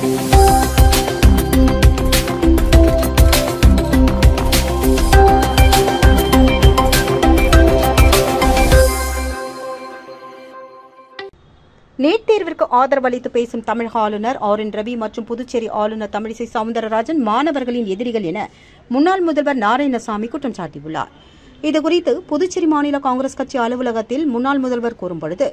NEET தேர்விற்கு ஆதரவளித்து பேசும் தமிழக ஆளுநர் ஆர் என் ரவி மற்றும் புதுச்சேரி ஆளுநர் தமிழிசை சவுந்தரராஜன் மாணவர்களின் எதிரிகள் என முன்னாள் முதல்வர் நாராயணசாமி குற்றம் சாட்டியுள்ளார் இதுகுறித்து புதுச்சேரி மாநில காங்கிரஸ் கட்சி அலுவலகத்தில் முன்னாள் முதல்வர் கூறும்பொழுது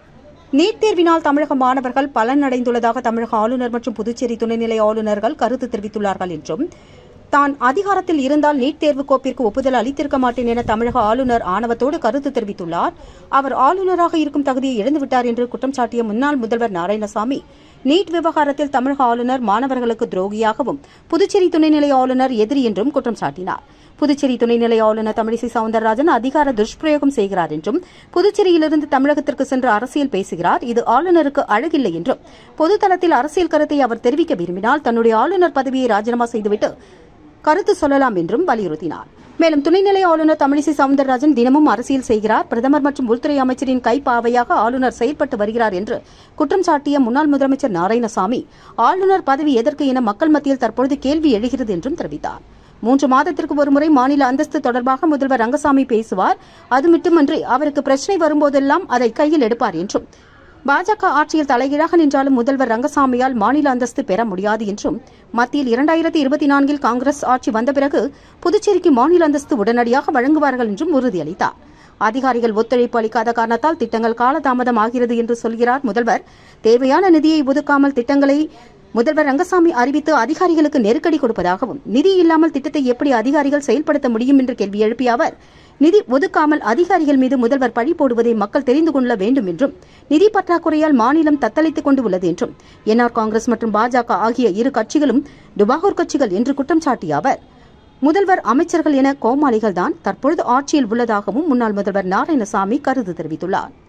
நீட் தேர்வினால் தமிழக மாணவர்கள் பலனடைந்துள்ளதாக தமிழக ஆளுநர் மற்றும் புதுச்சேரி துணைநிலை ஆளுநர்கள் கருத்து தெரிவித்துள்ளார்கள் என்றும் தான் அதிகாரத்தில் இருந்தால் நீட் தேர்வு கோப்பிற்கு ஒப்புதல் அளித்திருக்க மாட்டேன் என தமிழக ஆளுநர் ஆணவத்தோடு கருத்து தெரிவித்துள்ளார் அவர் ஆளுநராக இருக்கும் தகுதியை இழந்துவிட்டார் என்று குற்றம் சாட்டிய முன்னாள் முதல்வர் நாராயணசாமி நீட் விவகாரத்தில் தமிழக ஆளுநர் மாணவர்களுக்கு துரோகியாகவும் புதுச்சேரி துணைநிலை ஆளுநர் எதிரி என்றும் குற்றம் சாட்டினார் புதுச்சேரி துணைநிலை ஆளுநர் தமிழிசை சவுந்தரராஜன் அதிகார துஷ்பிரயோகம் செய்கிறார் என்றும் புதுச்சேரியிலிருந்து தமிழகத்திற்கு சென்று அரசியல் பேசுகிறார் இது ஆளுநருக்கு அழகில்லை என்றும் பொதுத்தளத்தில் அரசியல் கருத்தை அவர் தெரிவிக்க விரும்பினால் தன்னுடைய ஆளுநர் பதவியை ராஜினாமா செய்துவிட்டு கருத்து சொல்லலாம் என்றும் வலியுறுத்தினார் மேலும் துணைநிலை ஆளுநர் தமிழிசை சவுந்தரராஜன் தினமும் அரசியல் செய்கிறார் பிரதமர் மற்றும் உள்துறை அமைச்சரின் கைப்பாவையாக ஆளுநர் செயல்பட்டு வருகிறார் என்று குற்றம் சாட்டிய முன்னாள் முதலமைச்சர் நாராயணசாமி ஆளுநர் பதவி எதற்கு என மக்கள் மத்தியில் தற்பொழுது கேள்வி எழுகிறது என்றும் தெரிவித்தார் மூன்று மாதத்திற்கு ஒருமுறை மாநில அந்தஸ்து தொடர்பாக முதல்வர் ரங்கசாமி பேசுவார் அது மட்டுமன்றி அவருக்கு பிரச்சனை வரும்போதெல்லாம் அதை கையில் எடுப்பார் என்றும் பாஜக ஆட்சியில் தலைகீழாக நின்றாலும் முதல்வர் ரங்கசாமியால் மாநில அந்தஸ்து பெற முடியாது என்றும் மத்தியில் இரண்டாயிரத்தி இருபத்தி நான்கில் காங்கிரஸ் ஆட்சி வந்த பிறகு புதுச்சேரிக்கு மாநில அந்தஸ்து உடனடியாக வழங்குவார்கள் என்றும் உறுதியளித்தார் அதிகாரிகள் ஒத்துழைப்பு அளிக்காத காரணத்தால் திட்டங்கள் காலதாமதம் ஆகிறது என்று சொல்கிறார் முதல்வர் தேவையான நிதியை ஒதுக்காமல் திட்டங்களை முதல்வர் ரங்கசாமி அறிவித்து அதிகாரிகளுக்கு நெருக்கடி கொடுப்பதாகவும் நிதி இல்லாமல் திட்டத்தை எப்படி அதிகாரிகள் செயல்படுத்த முடியும் என்று கேள்வி எழுப்பிய அவர் நிதி ஒதுக்காமல் அதிகாரிகள் மீது முதல்வர் பழி போடுவதை மக்கள் தெரிந்து கொள்ள வேண்டும் என்றும் நிதி பற்றாக்குறையால் மாநிலம் தத்தளித்துக் கொண்டு உள்ளது என்றும் என்ஆர் காங்கிரஸ் மற்றும் பாஜக ஆகிய இரு கட்சிகளும் டுபாகூர் கட்சிகள் என்று குற்றம் சாட்டிய அவர் முதல்வர் அமைச்சர்கள் என கோமாளிகள்தான் தற்பொழுது ஆட்சியில் உள்ளதாகவும் முன்னாள் முதல்வர் நாராயணசாமி கருத்து தெரிவித்துள்ளார்